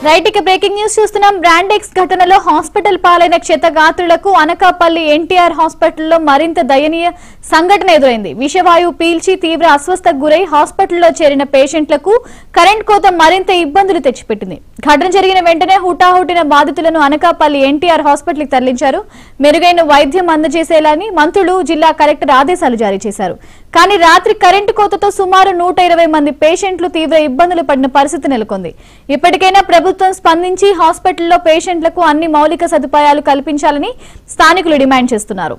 right ఇక breaking news చూస్తున్నాం Brandix ఘటనలో హాస్పిటల్ పాలైన క్షతగాత్రులకు అనకాపల్లి ఎన్టీఆర్ హాస్పిటల్లో మరింత దయనీయ సంఘటన ఎదురైంది విషవాయువు పీల్చి తీవ్ర అస్వస్థకు గురై హాస్పిటల్లో చేరిన పేషెంట్లకు కరెంట్ కోత మరింత ఇబ్బందులు తెచ్చిపెట్టింది ఘటన జరిగిన వెంటనే హుటాహుటిన బాధితులను అనకాపల్లి ఎన్టీఆర్ హాస్పిటల్కి తరలించారు మెరుగైన వైద్యం అందజేసేలాని మంత్రులు జిల్లా కలెక్టర్ ఆదేశాలు జారీ చేశారు కానీ రాత్రి కరెంటు కోతతో సుమారు నూట ఇరవై మంది పేషెంట్లు తీవ్ర ఇబ్బందులు పడిన పరిస్థితి నెలకొంది ఇప్పటికైనా ప్రభుత్వం స్పందించి హాస్పిటల్లో పేషెంట్లకు అన్ని మౌలిక సదుపాయాలు కల్పించాలని స్థానికులు డిమాండ్ చేస్తున్నారు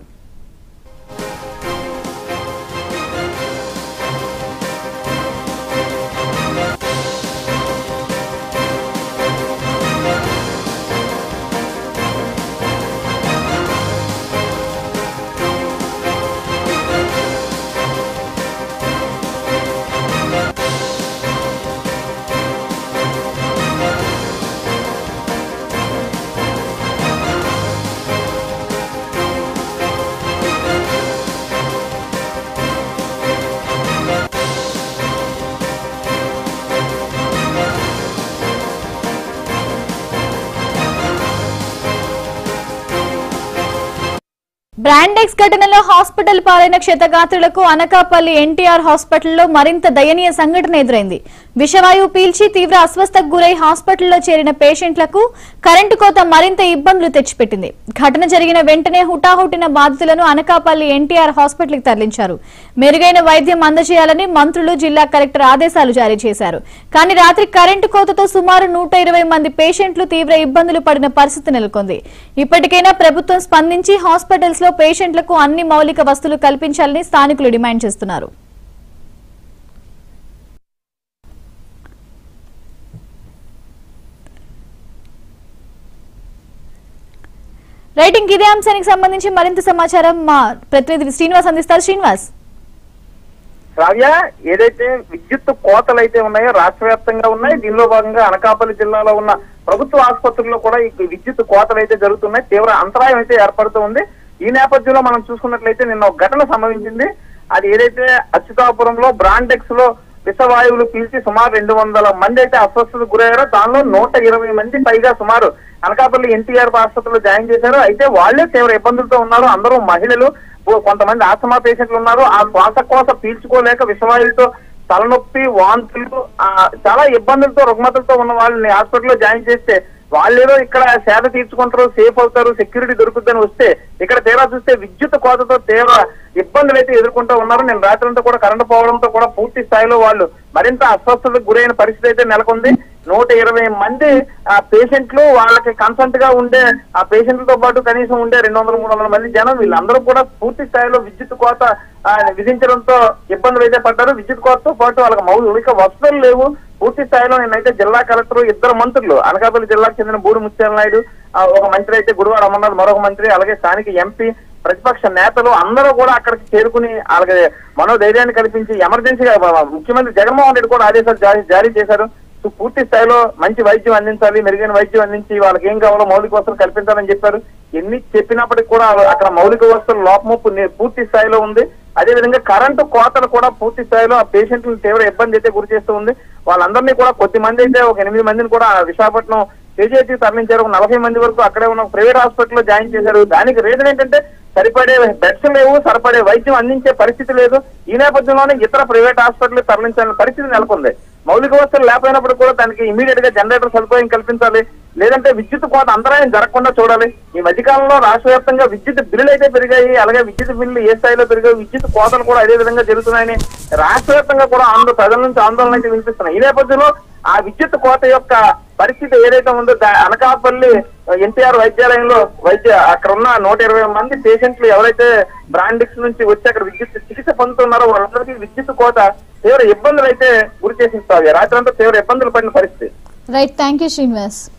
బ్రాండెక్స్ ఘటనలో హాస్పిటల్ పాలైన క్షతగాత్రులకు అనకాపల్లి ఎన్టీఆర్ హాస్పిటల్లో మరింత దయనీయ సంఘటన ఎదురైంది విషవాయువు పీల్చి తీవ్ర అస్వస్థకు గురై హాస్పిటల్లో చేరిన పేషెంట్లకు కరెంటు కోత మరింత ఇబ్బందులు తెచ్చిపెట్టింది ఘటన జరిగిన వెంటనే హుటాహుటిన బాధితులను అనకాపల్లి ఎన్టీఆర్ హాస్పిటల్కి తరలించారు మెరుగైన వైద్యం అందజేయాలని మంత్రులు జిల్లా కలెక్టర్ ఆదేశాలు జారీ చేశారు కానీ రాత్రి కరెంటు కోతతో సుమారు నూట ఇరవై మంది పేషెంట్లు తీవ్ర ఇబ్బందులు పడిన పరిస్థితి నెలకొంది ఇప్పటికైనా ప్రభుత్వం స్పందించి హాస్పిటల్స్ లో పేషెంట్లకు అన్ని మౌలిక వస్తువులు కల్పించాలని స్థానికులు డిమాండ్ చేస్తున్నారు రైటింగ్ ఇదే అంశానికి సంబంధించి మరింత సమాచారం మా ప్రతినిధి శ్రీనివాస్ అందిస్తారు శ్రీనివాస్ రావ్య ఏదైతే విద్యుత్ కోతలు అయితే ఉన్నాయో రాష్ట్ర వ్యాప్తంగా ఉన్నాయి దీనిలో భాగంగా అనకాపల్లి జిల్లాలో ఉన్న ప్రభుత్వ ఆసుపత్రుల్లో కూడా ఈ విద్యుత్ కోతలు అయితే జరుగుతున్నాయి తీవ్ర అంతరాయం అయితే ఏర్పడుతూ ఉంది ఈ నేపథ్యంలో మనం చూసుకున్నట్లయితే నిన్న ఒక ఘటన సంభవించింది అది ఏదైతే అచ్యుతాపురంలో బ్రాండెక్స్ లో విషవాయువులు పీల్చి సుమారు రెండు వందల మంది అయితే అస్వస్థతకు గురయ్యారో దానిలో నూట ఇరవై మంది పైగా సుమారు అనకాపల్లి ఎన్టీఆర్ ఆసుపత్రిలో జాయిన్ చేశారు అయితే వాళ్ళే తీవ్ర ఇబ్బందులతో ఉన్నారు అందరూ మహిళలు ఓ కొంతమంది ఆస్తమా పేషెంట్లు ఉన్నారు ఆ శ్వాసకోశ పీల్చుకోలేక విషవాయువులతో తలనొప్పి వాంతులు ఆ, చాలా ఇబ్బందులతో రుగ్మతలతో ఉన్న వాళ్ళని హాస్పిటల్లో జాయిన్ చేస్తే వాళ్ళేదో ఇక్కడ సేద తీర్చుకుంటారు సేఫ్ అవుతారు సెక్యూరిటీ దొరుకుతుందని వస్తే ఇక్కడ తీరా చూస్తే విద్యుత్ కోతతో తీవ్ర ఇబ్బందులు అయితే ఎదుర్కొంటూ ఉన్నారు నేను రాత్రంతా కూడా కరెంటు పోవడంతో కూడా పూర్తి స్థాయిలో వాళ్ళు మరింత అస్వస్థతకు గురైన పరిస్థితి అయితే నెలకొంది నూట ఇరవై మంది ఆ పేషెంట్లు వాళ్ళకి కన్సల్ట్ గా ఉండే ఆ పేషెంట్లతో పాటు కనీసం ఉండే రెండు వందల మూడు వందల మంది జనం వీళ్ళందరూ కూడా పూర్తి స్థాయిలో విద్యుత్ కోత ఆ, విధించడంతో ఇబ్బందులు అయితే పడ్డారు విద్యుత్ కోతతో పాటు వాళ్ళకి మౌలిక వసతులు లేవు పూర్తి స్థాయిలో నేనైతే జిల్లా కలెక్టర్ ఇద్దరు మంత్రులు అనకాపల్లి జిల్లాకు చెందిన బూడి ముత్యాల నాయుడు ఆ, ఒక మంత్రి అయితే గుడివాడ అమర్నాథ్ మరొక మంత్రి అలాగే స్థానిక ఎంపీ ప్రతిపక్ష నేతలు అందరూ కూడా అక్కడికి చేరుకుని అలాగే మనోధైర్యాన్ని కల్పించి ఎమర్జెన్సీగా ముఖ్యమంత్రి జగన్మోహన్ రెడ్డి కూడా ఆదేశాలు జారీ జారీ చేశారు సో పూర్తి స్థాయిలో మంచి వైద్యం అందించాలి మెరుగైన వైద్యం అందించి వాళ్ళకి ఏం కావాలో మౌలిక వసతులు కల్పించాలని చెప్పారు ఎన్ని చెప్పినప్పటికీ కూడా అక్కడ మౌలిక వసతుల లోపముప్పు నే- పూర్తి స్థాయిలో ఉంది అదే విధంగా కరెంటు కోతలు కూడా పూర్తి స్థాయిలో ఆ పేషెంట్లను తీవ్ర ఇబ్బంది అయితే గురి చేస్తూ ఉంది వాళ్ళందరినీ కూడా కొద్ది మంది అయితే ఒక ఎనిమిది మందిని కూడా విశాఖపట్నం కేజీహెచ్ తరలించారు ఒక నలభై మంది వరకు అక్కడే ఉన్న ప్రైవేట్ హాస్పిటల్లో జాయిన్ చేశారు దానికి రీజన్ ఏంటంటే సరిపడే బెడ్స్ లేవు సరిపడే వైద్యం అందించే పరిస్థితి లేదు ఈ నేపథ్యంలోనే ఇతర ప్రైవేట్ హాస్పిటల్ తరలించాలని పరిస్థితి నెలకొంది మౌలిక వసతులు లేకపోయినప్పుడు కూడా దానికి ఇమీడియట్ గా జనరేటర్ సదుపాయం కల్పించాలి లేదంటే విద్యుత్ కోత అంతరాయం జరగకుండా చూడాలి ఈ మధ్యకాలంలో రాష్ట్ర వ్యాప్తంగా విద్యుత్ బిల్లులు అయితే పెరిగాయి అలాగే విద్యుత్ బిల్లులు ఏ స్థాయిలో పెరిగాయి విద్యుత్ కోతలు కూడా అదే విధంగా జరుగుతున్నాయని రాష్ట్ర వ్యాప్తంగా కూడా ఆందోళన ప్రజల నుంచి ఆందోళన అయితే వినిపిస్తున్నాయి ఈ నేపథ్యంలో ఆ విద్యుత్ కోత యొక్క పరిస్థితి ఏదైతే ఉందో దా- అనకాపల్లి ఎన్టీఆర్ వైద్యాలయంలో వైద్య అక్కడ ఉన్న నూట ఇరవై మంది పేషెంట్లు ఎవరైతే బ్రాండిక్స్ నుంచి వచ్చి అక్కడ విద్యుత్ చికిత్స పొందుతున్నారో వాళ్ళందరికీ విద్యుత్ కోత తీవ్ర ఇబ్బందులు అయితే గురి చేసి రాత్రంతా తీవ్ర ఇబ్బందులు పడిన పరిస్థితి రైట్ థ్యాంక్ యూ శ్రీనివాస్